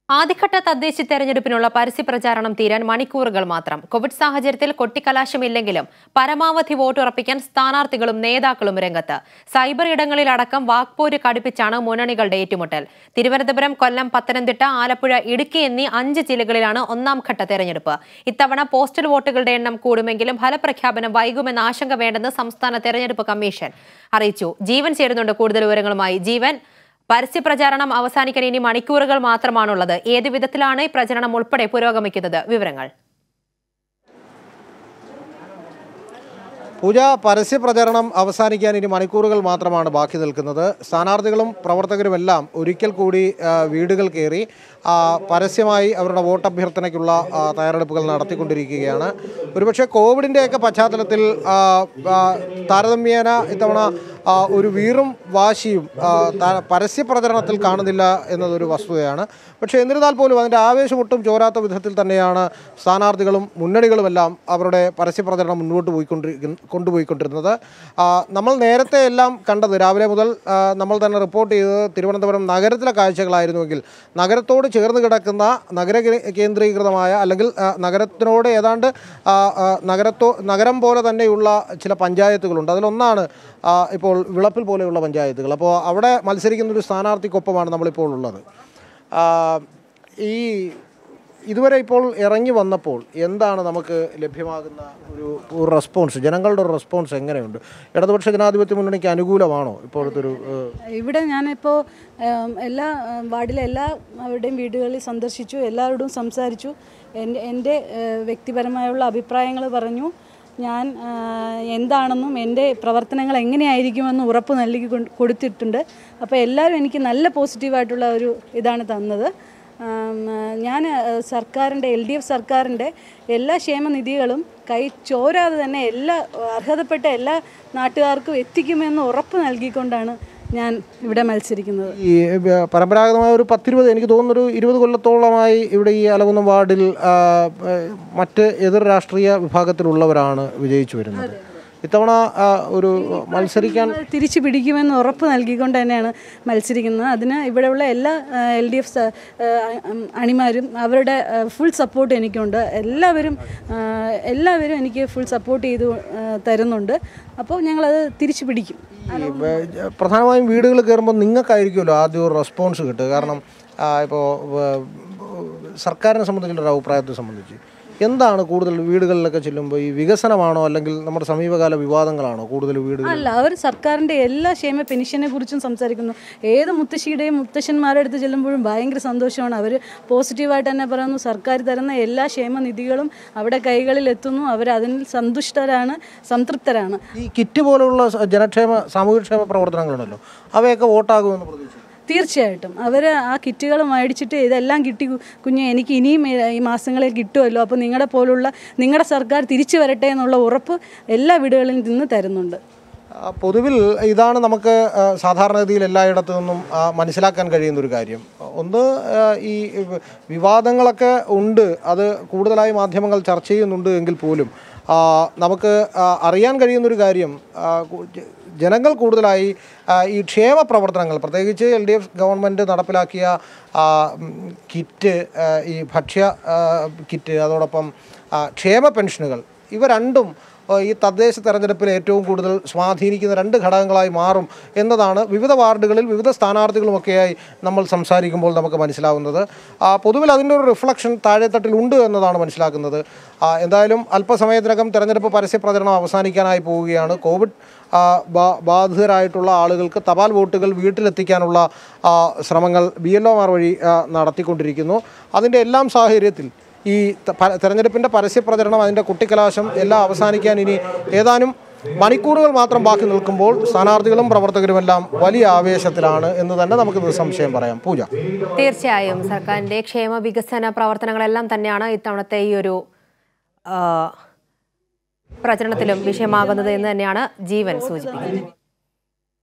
ആദ്യഘട്ട തദ്ദേശ തെരഞ്ഞെടുപ്പിനുള്ള പരസ്യ പ്രചാരണം തീരാൻ മണിക്കൂറുകൾ മാത്രം കോവിഡ് സാഹചര്യത്തിൽ കൊട്ടിക്കലാശമില്ലെങ്കിലും പരമാവധി വോട്ടുറപ്പിക്കാൻ സ്ഥാനാർത്ഥികളും നേതാക്കളും രംഗത്ത് സൈബർ ഇടങ്ങളിലടക്കം വാക്പോര് കടുപ്പിച്ചാണ് മുന്നണികളുടെ ഏറ്റുമുട്ടൽ തിരുവനന്തപുരം കൊല്ലം പത്തനംതിട്ട ആലപ്പുഴ ഇടുക്കി എന്നീ അഞ്ച് ജില്ലകളിലാണ് ഒന്നാം ഘട്ട തെരഞ്ഞെടുപ്പ് ഇത്തവണ പോസ്റ്റൽ വോട്ടുകളുടെ എണ്ണം കൂടുമെങ്കിലും ഫലപ്രഖ്യാപനം വൈകുമെന്ന ആശങ്ക വേണ്ടെന്ന് സംസ്ഥാന തെരഞ്ഞെടുപ്പ് കമ്മീഷൻ അറിയിച്ചു ജീവൻ ചേരുന്നുണ്ട് കൂടുതൽ വിവരങ്ങളുമായി ജീവൻ പരസ്യപ്രചാരണം അവസാനിക്കാൻ ഇനി മണിക്കൂറുകൾ മാത്രമാണുള്ളത് ഏത് വിധത്തിലാണ് ഈ പ്രചരണം ഉൾപ്പെടെ പുരോഗമിക്കുന്നത് വിവരങ്ങൾ പൂജ പരസ്യ പ്രചരണം അവസാനിക്കാൻ ഇനി മണിക്കൂറുകൾ മാത്രമാണ് ബാക്കി നിൽക്കുന്നത് സ്ഥാനാർത്ഥികളും പ്രവർത്തകരുമെല്ലാം ഒരിക്കൽ കൂടി ആ, വീടുകൾ കയറി ആ, പരസ്യമായി അവരുടെ വോട്ടഭ്യർത്ഥനയ്ക്കുള്ള ആ, തയ്യാറെടുപ്പുകൾ നടത്തിക്കൊണ്ടിരിക്കുകയാണ് ഒരുപക്ഷെ കോവിഡിൻ്റെയൊക്കെ പശ്ചാത്തലത്തിൽ ആ, ആ, താരതമ്യേന ഇത്തവണ ആ, ഒരു വീറും വാശിയും ആ, ത- പരസ്യ പ്രചരണത്തിൽ കാണുന്നില്ല എന്നതൊരു വസ്തുതയാണ് പക്ഷേ എന്നിരുന്നാൽ പോലും അതിൻ്റെ ആവേശം ഒട്ടും ചോരാത്ത വിധത്തിൽ തന്നെയാണ് സ്ഥാനാർത്ഥികളും മുന്നണികളുമെല്ലാം അവരുടെ പരസ്യ പ്രചരണം മുന്നോട്ട് പോയിക്കൊണ്ടിരിക്കുന്ന കൊണ്ടുപോയിക്കൊണ്ടിരുന്നത് ആ, നമ്മൾ നേരത്തെ എല്ലാം കണ്ടത് രാവിലെ മുതൽ ആ, നമ്മൾ തന്നെ റിപ്പോർട്ട് ചെയ്തത് തിരുവനന്തപുരം നഗരത്തിലെ കാഴ്ചകളായിരുന്നുവെങ്കിൽ നഗരത്തോട് ചേർന്ന് കിടക്കുന്ന നഗര കേ- കേന്ദ്രീകൃതമായ അല്ലെങ്കിൽ ആ, നഗരത്തിനോട് ഏതാണ്ട് ആ, ആ, നഗരത്തോ നഗരം പോലെ തന്നെയുള്ള ചില പഞ്ചായത്തുകളുണ്ട് അതിലൊന്നാണ് ആ, ഇപ്പോൾ വിളപ്പിൽ പോലെയുള്ള പഞ്ചായത്തുകൾ അപ്പോൾ അവിടെ മത്സരിക്കുന്ന ഒരു സ്ഥാനാർത്ഥിക്കൊപ്പമാണ് നമ്മളിപ്പോൾ ഉള്ളത് ആ, ഈ ഇതുവരെ ഇപ്പോൾ ഇറങ്ങി വന്നപ്പോൾ എന്താണ് നമുക്ക് ലഭ്യമാകുന്ന ഒരു ഒരു റെസ്പോൺസ് ജനങ്ങളുടെ ഒരു റെസ്പോൺസ് എങ്ങനെയുണ്ട് ഇടതുപക്ഷ ജനാധിപത്യ മുന്നണിക്ക് അനുകൂലമാണോ ഇപ്പോഴത്തെ ഒരു ഏഹ്, ഇവിടെ ഞാനിപ്പോൾ ഉം, എല്ലാ ഉം, വാർഡിലെ എല്ലാ അവരുടെയും വീടുകളിൽ സന്ദർശിച്ചു എല്ലാവരോടും സംസാരിച്ചു എൻ്റെ എൻ്റെ ഏഹ്, വ്യക്തിപരമായുള്ള അഭിപ്രായങ്ങൾ പറഞ്ഞു ഞാൻ ആ, എന്താണെന്നും എൻ്റെ പ്രവർത്തനങ്ങൾ എങ്ങനെയായിരിക്കുമെന്നും ഉറപ്പ് നൽകി കൊണ്ട്- കൊടുത്തിട്ടുണ്ട് അപ്പോൾ എല്ലാവരും എനിക്ക് നല്ല പോസിറ്റീവായിട്ടുള്ള ഒരു ഇതാണ് തന്നത് ആം, ഞാൻ സർക്കാരിൻ്റെ എൽ ഡി എഫ് സർക്കാരിൻ്റെ എല്ലാ ക്ഷേമനിധികളും കൈ ചോരാതെ തന്നെ എല്ലാ അർഹതപ്പെട്ട എല്ലാ നാട്ടുകാർക്കും എത്തിക്കുമെന്ന് ഉറപ്പ് നൽകിക്കൊണ്ടാണ് ഞാൻ ഇവിടെ മത്സരിക്കുന്നത് ഈ ഏഹ്, പരമ്പരാഗതമായ ഒരു പത്തിരുപത് എനിക്ക് തോന്നുന്നു ഒരു ഇരുപത് കൊല്ലത്തോളമായി ഇവിടെ ഈ അലകുന്നം വാർഡിൽ ആ, ഏഹ്, മറ്റ് എതിർ രാഷ്ട്രീയ വിഭാഗത്തിലുള്ളവരാണ് വിജയിച്ചു വരുന്നത് ഇത്തവണ ആ, ഒരു മത്സരിക്കാൻ തിരിച്ചു പിടിക്കുമെന്ന് ഉറപ്പ് നൽകിക്കൊണ്ട് തന്നെയാണ് മത്സരിക്കുന്നത് അതിന് ഇവിടെയുള്ള എല്ലാ എൽ ഡി എഫ് അണിമാരും അവരുടെ ഫുൾ സപ്പോർട്ട് എനിക്കുണ്ട് എല്ലാവരും ആ, എല്ലാവരും എനിക്ക് ഫുൾ സപ്പോർട്ട് ചെയ്ത് ആ, തരുന്നുണ്ട് അപ്പോൾ ഞങ്ങളത് തിരിച്ചു പിടിക്കും ഈ വേ- ജ- പ്രധാനമായും വീടുകൾ കയറുമ്പോൾ നിങ്ങൾക്കായിരിക്കുമല്ലോ ആദ്യം ഒരു റെസ്പോൺസ് കിട്ടുക കാരണം ഇപ്പോൾ സർക്കാരിനെ സംബന്ധിച്ചുള്ള ഒരു അഭിപ്രായത്തെ സംബന്ധിച്ച് എന്താണ് കൂടുതൽ വീടുകളിലൊക്കെ ചെല്ലുമ്പോൾ ഈ വികസനമാണോ അല്ലെങ്കിൽ നമ്മുടെ സമീപകാല വിവാദങ്ങളാണോ കൂടുതൽ വീടുകൾ അല്ല അവർ സർക്കാരിൻ്റെ എല്ലാ ക്ഷേമ പെൻഷനെ കുറിച്ചും സംസാരിക്കുന്നു ഏത് മുത്തശ്ശിയുടെയും മുത്തശ്ശന്മാരുടെ അടുത്ത് ചെല്ലുമ്പോഴും ഭയങ്കര സന്തോഷമാണ് അവർ പോസിറ്റീവായിട്ട് തന്നെ പറയുന്നു സർക്കാർ തരുന്ന എല്ലാ ക്ഷേമനിധികളും അവിടെ കൈകളിൽ എത്തുന്നു അവർ അതിൽ സന്തുഷ്ടരാണ് സംതൃപ്തരാണ് ഈ കിറ്റ് പോലുള്ള സ- ജനക്ഷേമ സാമൂഹ്യക്ഷേമ പ്രവർത്തനങ്ങളുണ്ടല്ലോ അവയൊക്കെ വോട്ടാകുമെന്ന് പ്രതീക്ഷിക്കുന്നു തീർച്ചയായിട്ടും അവർ ആ കിറ്റുകൾ മേടിച്ചിട്ട് ഇതെല്ലാം കിട്ടി കു- കുഞ്ഞെ എനിക്ക് ഇനിയും ഈ- ഈ മാസങ്ങളിൽ കിട്ടുമല്ലോ അപ്പോൾ നിങ്ങളുടെ പോലുള്ള നിങ്ങളുടെ സർക്കാർ തിരിച്ചു വരട്ടെ എന്നുള്ള ഉറപ്പ് എല്ലാ വീടുകളിൽ നിന്ന് തരുന്നുണ്ട് ആ, പൊതുവിൽ ഇതാണ് നമുക്ക് ആ, സാധാരണഗതിയിൽ എല്ലായിടത്തു നിന്നും ആ, മനസ്സിലാക്കാൻ കഴിയുന്ന ഒരു കാര്യം ഒന്ന് ആ, ഈ വി- വിവാദങ്ങളൊക്കെ ഉണ്ട് അത് കൂടുതലായി മാധ്യമങ്ങൾ ചർച്ച ചെയ്യുന്നുണ്ട് എങ്കിൽ പോലും ആ, നമുക്ക് ആ, അറിയാൻ കഴിയുന്നൊരു കാര്യം ആ, കു- ജ- ജനങ്ങൾ കൂടുതലായി ആ, ഈ ക്ഷേമ പ്രവർത്തനങ്ങൾ പ്രത്യേകിച്ച് എൽ ഡി എഫ് ഗവൺമെൻറ് നടപ്പിലാക്കിയ ആ, ഉം, കിറ്റ് ആ, ഈ ഭക്ഷ്യ ആ, കിറ്റ് അതോടൊപ്പം ആ, ക്ഷേമ പെൻഷനുകൾ ഇവ രണ്ടും ഏഹ് ഈ തദ്ദേശ തെരഞ്ഞെടുപ്പിൽ ഏറ്റവും കൂടുതൽ സ്വാധീനിക്കുന്ന രണ്ട് ഘടകങ്ങളായി മാറും എന്നതാണ് വിവിധ വാർഡുകളിൽ വിവിധ സ്ഥാനാർത്ഥികളുമൊക്കെയായി നമ്മൾ സംസാരിക്കുമ്പോൾ നമുക്ക് മനസ്സിലാവുന്നത് ആ, പൊതുവിൽ അതിൻ്റെ ഒരു റിഫ്ലക്ഷൻ താഴെത്തട്ടിൽ ഉണ്ട് എന്നതാണ് മനസ്സിലാക്കുന്നത് ആ, എന്തായാലും അല്പസമയത്തിനകം തെരഞ്ഞെടുപ്പ് പരസ്യ പ്രചരണം അവസാനിക്കാനായി പോവുകയാണ് കോവിഡ് ആ, ബാ- ബാധിതരായിട്ടുള്ള ആളുകൾക്ക് തപാൽ വോട്ടുകൾ വീട്ടിലെത്തിക്കാനുള്ള ആ, ശ്രമങ്ങൾ ബി എൽ ഒമാർ വഴി ആ, നടത്തിക്കൊണ്ടിരിക്കുന്നു അതിൻ്റെ എല്ലാം സാഹചര്യത്തിൽ ഈ ത- പ- തെരഞ്ഞെടുപ്പിൻ്റെ പരസ്യ പ്രചരണം അതിൻ്റെ കുട്ടിക്കലാശം എല്ലാം അവസാനിക്കാൻ ഇനി ഏതാനും മണിക്കൂറുകൾ മാത്രം ബാക്കി നിൽക്കുമ്പോൾ സ്ഥാനാർത്ഥികളും പ്രവർത്തകരുമെല്ലാം വലിയ ആവേശത്തിലാണ് എന്ന് തന്നെ നമുക്ക് നിസ്സംശയം പറയാം പൂജ തീർച്ചയായും സർക്കാരിന്റെ ക്ഷേമ വികസന പ്രവർത്തനങ്ങളെല്ലാം തന്നെയാണ് ഇത്തവണത്തെ ഈ ഒരു ആ, പ്രചരണത്തിലും വിഷയമാകുന്നത് എന്ന് തന്നെയാണ് ജീവൻ സൂചിപ്പിക്കുന്നത്